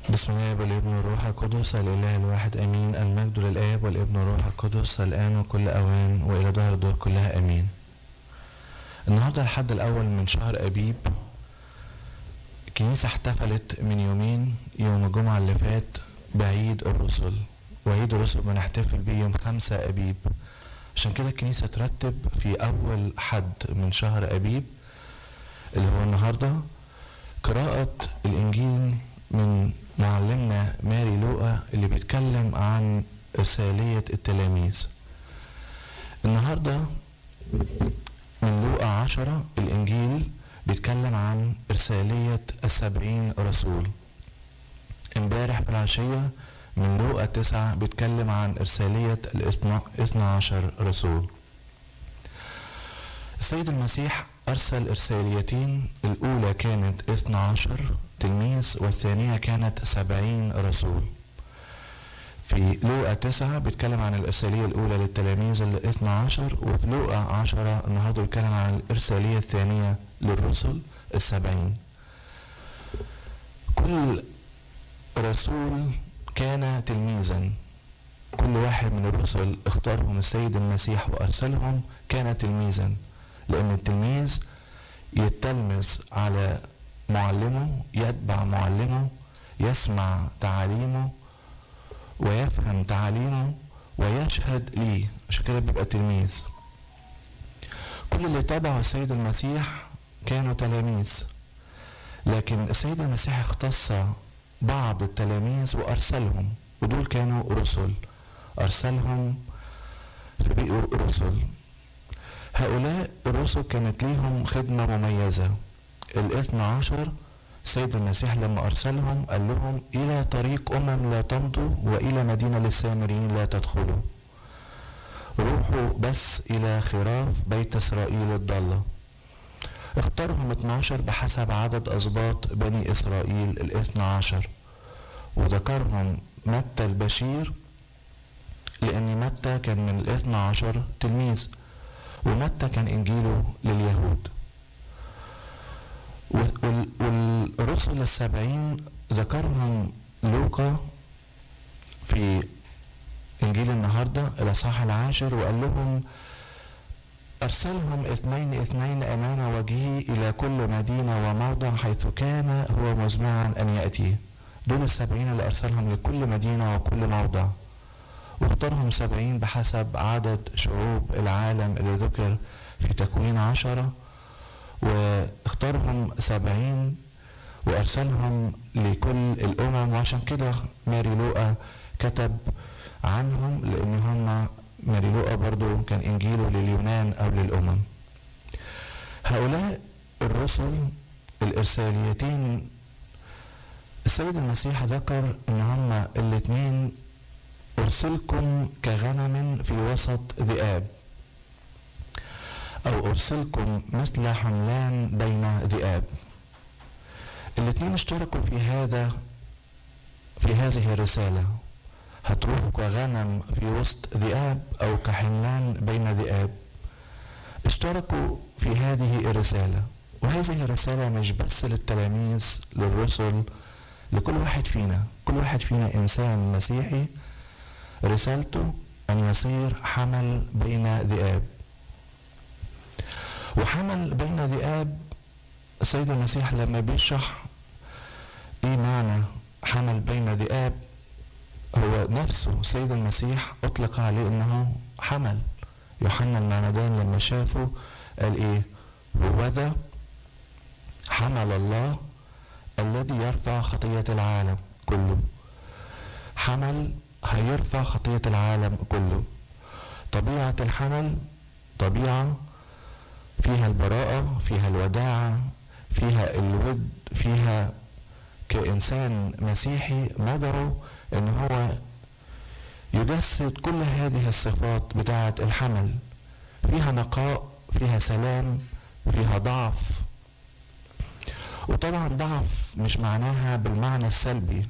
بسم الله والابن والروح القدس الاله الواحد امين المجد للاب والابن والروح القدس الان وكل اوان والى دهر الدور كلها امين النهارده الحد الاول من شهر ابيب الكنيسه احتفلت من يومين يوم الجمعه اللي فات بعيد الرسل وعيد الرسل بنحتفل بيه يوم خمسة ابيب عشان كده الكنيسه ترتب في اول حد من شهر ابيب اللي هو النهارده قراءة الإنجيل من معلمنا ماري لوقا اللي بيتكلم عن رسالية التلاميذ النهاردة من لوقا عشرة الإنجيل بيتكلم عن رسالية السبعين رسول امبارح في العشية من لوقا تسعة بيتكلم عن رسالية الاثنى عشر رسول السيد المسيح أرسل إرساليتين الأولى كانت اثنى عشر تلميذ والثانية كانت سبعين رسول في لوقا تسعة بيتكلم عن الإرسالية الأولى للتلاميذ الاثنى عشر وفي لوقا عشرة النهاردة بيتكلم عن الإرسالية الثانية للرسل السبعين كل رسول كان تلميذا كل واحد من الرسل اختارهم السيد المسيح وأرسلهم كان تلميذا لأن التلميذ يتلمذ على معلمه يتبع معلمه يسمع تعاليمه ويفهم تعاليمه ويشهد ليه عشان كده بيبقى تلميذ كل اللي تبعوا السيد المسيح كانوا تلاميذ لكن السيد المسيح اختص بعض التلاميذ وارسلهم ودول كانوا رسل ارسلهم فبقوا رسل هؤلاء الرسل كانت ليهم خدمة مميزة الاثنى عشر سيد المسيح لما أرسلهم قال لهم إلى طريق أمم لا تمضوا وإلى مدينة للسامريين لا تدخلوا روحوا بس إلى خراف بيت إسرائيل الضالة اختارهم 12 بحسب عدد أسباط بني إسرائيل الاثنى عشر وذكرهم متى البشير لأن متى كان من الاثنى عشر تلميذ ومتى كان انجيله لليهود والرسل السبعين ذكرهم لوقا في انجيل النهارده الاصحاح العاشر وقال لهم ارسلهم اثنين اثنين امام وجهه الى كل مدينه وموضع حيث كان هو مزمعا ان ياتي دول السبعين اللي ارسلهم لكل مدينه وكل موضع واختارهم سبعين بحسب عدد شعوب العالم اللي ذكر في تكوين عشرة واختارهم سبعين وأرسلهم لكل الأمم وعشان كده ماري لوقا كتب عنهم لأن هم ماري لوقا برضو كان إنجيله لليونان أو للأمم هؤلاء الرسل الإرساليتين السيد المسيح ذكر إن هما الاتنين أرسلكم كغنم في وسط ذئاب أو أرسلكم مثل حملان بين ذئاب الاثنين اشتركوا في هذا في هذه الرسالة هتروحوا كغنم في وسط ذئاب أو كحملان بين ذئاب اشتركوا في هذه الرسالة وهذه الرسالة مش بس للتلاميذ للرسل لكل واحد فينا كل واحد فينا إنسان مسيحي رسالته أن يصير حمل بين ذئاب وحمل بين ذئاب السيد المسيح لما بيشرح ايه معنى حمل بين ذئاب هو نفسه السيد المسيح اطلق عليه انه حمل يوحنا المعمدان لما شافه قال ايه هو ذا حمل الله الذي يرفع خطية العالم كله حمل هيرفع خطية العالم كله طبيعة الحمل طبيعة فيها البراءة فيها الوداعة فيها الود فيها كإنسان مسيحي مدعو إن هو يجسد كل هذه الصفات بتاعة الحمل فيها نقاء فيها سلام فيها ضعف وطبعا ضعف مش معناها بالمعنى السلبي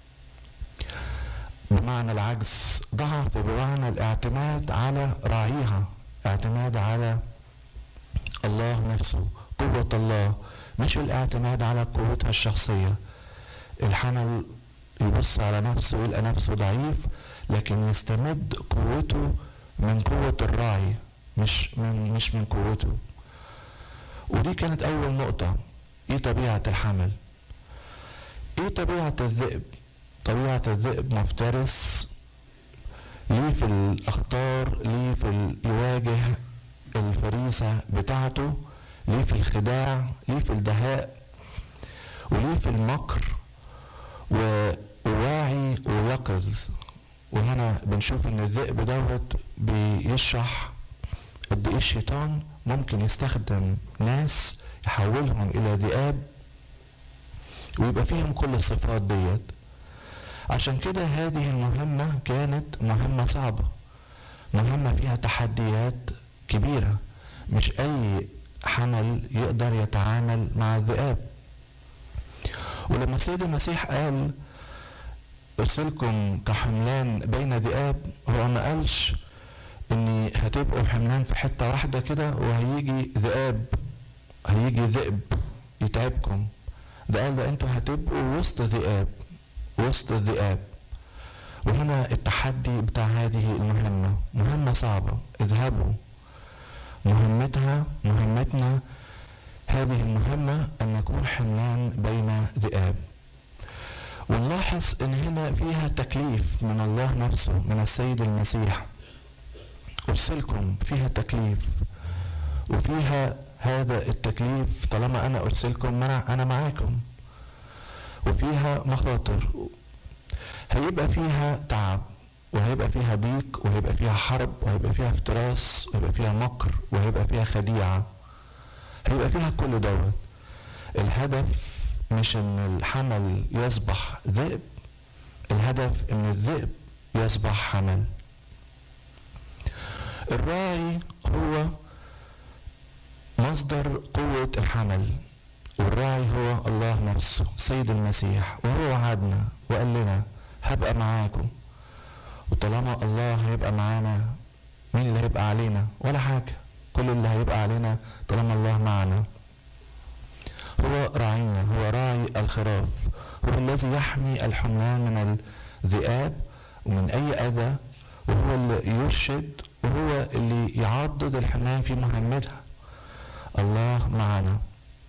بمعنى العجز ضعف وبمعنى الاعتماد على راعيها اعتماد على الله نفسه قوة الله مش الاعتماد على قوتها الشخصية الحمل يبص على نفسه ويلقى نفسه ضعيف لكن يستمد قوته من قوة الراعي مش من مش من قوته ودي كانت أول نقطة إيه طبيعة الحمل إيه طبيعة الذئب طبيعة الذئب مفترس ليه في الأخطار ليه في يواجه الفريسة بتاعته ليه في الخداع ليه في الدهاء وليه في المكر وواعي ويقظ وهنا بنشوف ان الذئب دوت بيشرح قد ايه الشيطان ممكن يستخدم ناس يحولهم الى ذئاب ويبقى فيهم كل الصفات ديت عشان كده هذه المهمة كانت مهمة صعبة مهمة فيها تحديات كبيرة مش أي حمل يقدر يتعامل مع الذئاب ولما السيد المسيح قال ارسلكم كحملان بين ذئاب هو ما قالش اني هتبقوا حملان في حته واحده كده وهيجي ذئاب هيجي ذئب يتعبكم ده قال ده انتوا هتبقوا وسط ذئاب وسط الذئاب وهنا التحدي بتاع هذه المهمة مهمة صعبة اذهبوا مهمتها مهمتنا هذه المهمة أن نكون حملان بين ذئاب ونلاحظ أن هنا فيها تكليف من الله نفسه من السيد المسيح أرسلكم فيها تكليف وفيها هذا التكليف طالما أنا أرسلكم أنا معاكم وفيها مخاطر هيبقى فيها تعب وهيبقى فيها ضيق وهيبقى فيها حرب وهيبقى فيها افتراس وهيبقى فيها مكر وهيبقى فيها خديعة هيبقى فيها كل دوت الهدف مش ان الحمل يصبح ذئب الهدف ان الذئب يصبح حمل الراعي هو مصدر قوة الحمل والراعي هو الله نفسه سيد المسيح وهو وعدنا وقال لنا هبقى معاكم وطالما الله هيبقى معانا مين اللي هيبقى علينا ولا حاجة كل اللي هيبقى علينا طالما الله معنا هو راعينا هو راعي الخراف هو الذي يحمي الحملان من الذئاب ومن أي أذى وهو اللي يرشد وهو اللي يعضد الحملان في مهمتها الله معنا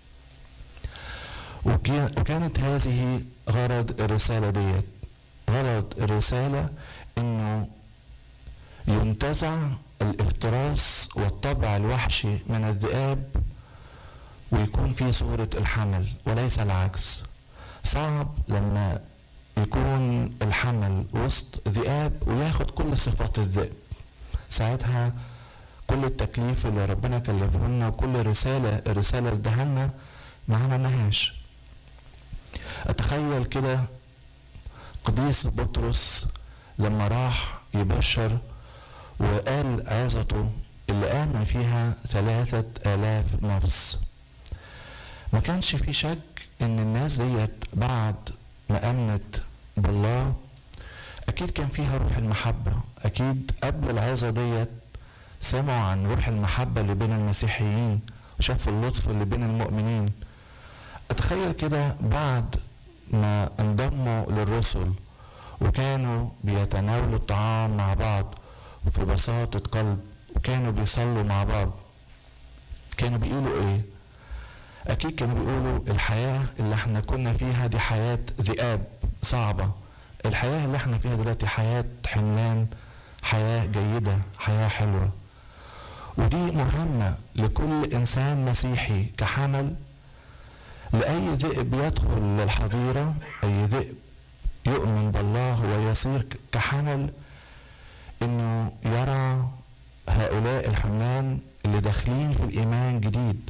وكانت هذه غرض الرسالة ديت غرض الرسالة انه ينتزع الافتراس والطبع الوحشي من الذئاب ويكون في صورة الحمل وليس العكس صعب لما يكون الحمل وسط ذئاب وياخد كل صفات الذئب ساعتها كل التكليف اللي ربنا كلفه لنا وكل رسالة الرسالة اللي ادهلنا ما عملناهاش اتخيل كده قديس بطرس لما راح يبشر وقال عظته اللي آمن فيها ثلاثة آلاف نفس ما كانش في شك ان الناس ديت بعد ما امنت بالله اكيد كان فيها روح المحبة اكيد قبل العظة ديت سمعوا عن روح المحبة اللي بين المسيحيين وشافوا اللطف اللي بين المؤمنين اتخيل كده بعد ما انضموا للرسل وكانوا بيتناولوا الطعام مع بعض وفي بساطة قلب وكانوا بيصلوا مع بعض كانوا بيقولوا ايه اكيد كانوا بيقولوا الحياة اللي احنا كنا فيها دي حياة ذئاب صعبة الحياة اللي احنا فيها دلوقتي حياة حملان حياة جيدة حياة حلوة ودي مهمة لكل إنسان مسيحي كحمل لأي ذئب يدخل للحظيرة أي ذئب يؤمن بالله ويصير كحمل إنه يرى هؤلاء الحملان اللي داخلين في الإيمان جديد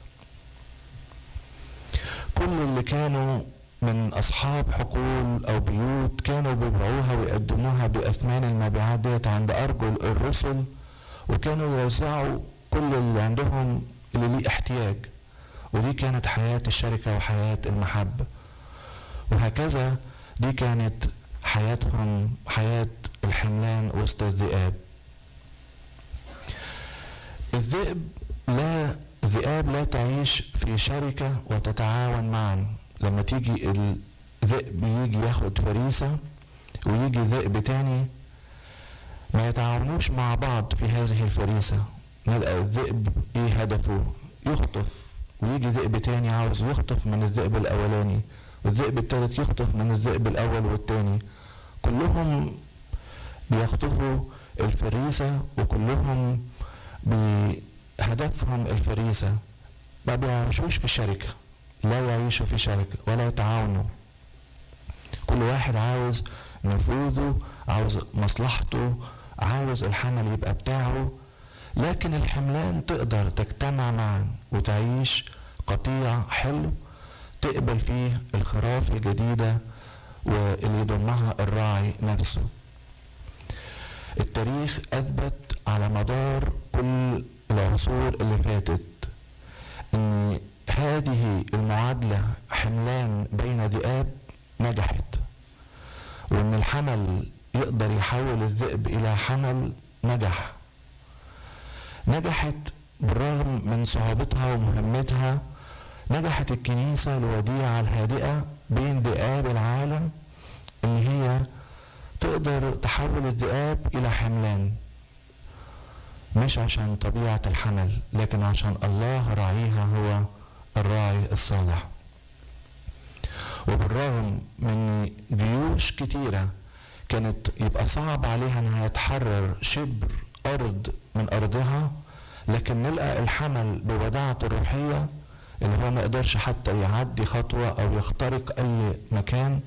كل اللي كانوا من أصحاب حقول أو بيوت كانوا بيبيعوها ويقدموها بأثمان المبيعات ديت عند أرجل الرسل وكانوا يوزعوا كل اللي عندهم اللي ليه احتياج ودي كانت حياة الشركة وحياة المحبة وهكذا دي كانت حياتهم حياة الحملان وسط الذئاب الذئب لا ذئاب لا تعيش في شركة وتتعاون معا لما تيجي ذئب يجي ياخد فريسة ويجي ذئب تاني ما يتعاونوش مع بعض في هذه الفريسة نلقى الذئب ايه هدفه يخطف ويجي ذئب تاني عاوز يخطف من الذئب الاولاني والذئب التالت يخطف من الذئب الاول والتاني كلهم بيخطفوا الفريسة وكلهم بهدفهم الفريسة ما بيعيشوش في شركة لا يعيشوا في شركة ولا يتعاونوا كل واحد عاوز نفوذه عاوز مصلحته عاوز الحمل يبقى بتاعه لكن الحملان تقدر تجتمع معا وتعيش قطيع حلو تقبل فيه الخراف الجديدة واللي يضمها الراعي نفسه التاريخ أثبت على مدار كل العصور اللي فاتت ان هذه المعادلة حملان بين ذئاب نجحت وان الحمل يقدر يحول الذئب الى حمل نجح نجحت بالرغم من صعوبتها ومهمتها نجحت الكنيسة الوديعة الهادئة بين ذئاب العالم ان هي تقدر تحول الذئاب الى حملان مش عشان طبيعة الحمل لكن عشان الله راعيها هو الراعي الصالح وبالرغم من جيوش كتيرة كانت يبقى صعب عليها انها تحرر شبر ارض من ارضها لكن نلقى الحمل بوداعته الروحية اللي هو ما يقدرش حتى يعدي خطوة او يخترق اي مكان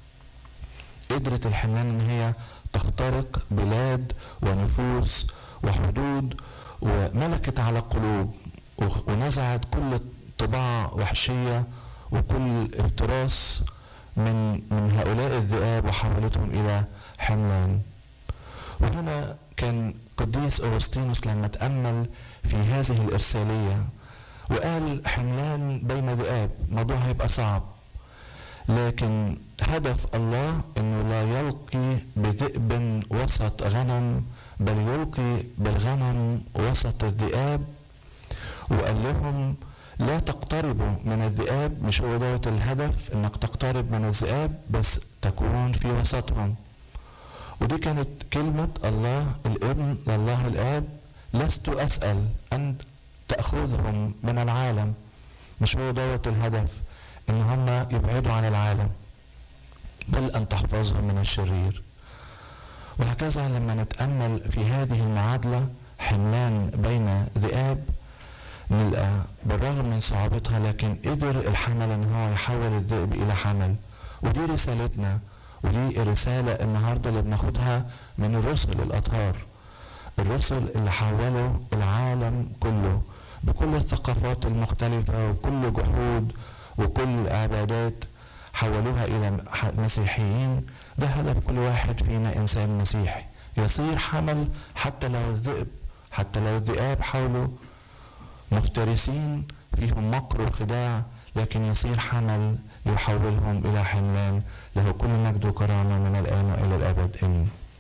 قدرت الحملان ان هي تخترق بلاد ونفوس وحدود وملكت على قلوب ونزعت كل طباع وحشية وكل افتراس من من هؤلاء الذئاب وحولتهم إلى حملان وهنا كان قديس أغسطينوس لما تأمل في هذه الإرسالية وقال حملان بين ذئاب موضوع هيبقى صعب لكن هدف الله انه لا يلقي بذئب وسط غنم بل يلقي بالغنم وسط الذئاب وقال لهم لا تقتربوا من الذئاب مش هو دوت الهدف انك تقترب من الذئاب بس تكون في وسطهم ودي كانت كلمة الله الابن لله الاب لست اسأل ان تأخذهم من العالم مش هو دوت الهدف ان هم يبعدوا عن العالم بل ان تحفظهم من الشرير وهكذا لما نتامل في هذه المعادله حملان بين ذئاب نلقى بالرغم من صعوبتها لكن قدر الحمل ان هو يحول الذئب الى حمل ودي رسالتنا ودي رساله النهارده اللي بناخدها من الرسل الاطهار الرسل اللي حولوا العالم كله بكل الثقافات المختلفه وكل جحود وكل عبادات حولوها الى مسيحيين ده هدف كل واحد فينا انسان مسيحي يصير حمل حتى لو الذئب حتى لو الذئاب حوله مفترسين فيهم مكر وخداع لكن يصير حمل يحولهم الى حملان له كل مجد وكرامه من الان والى الابد امين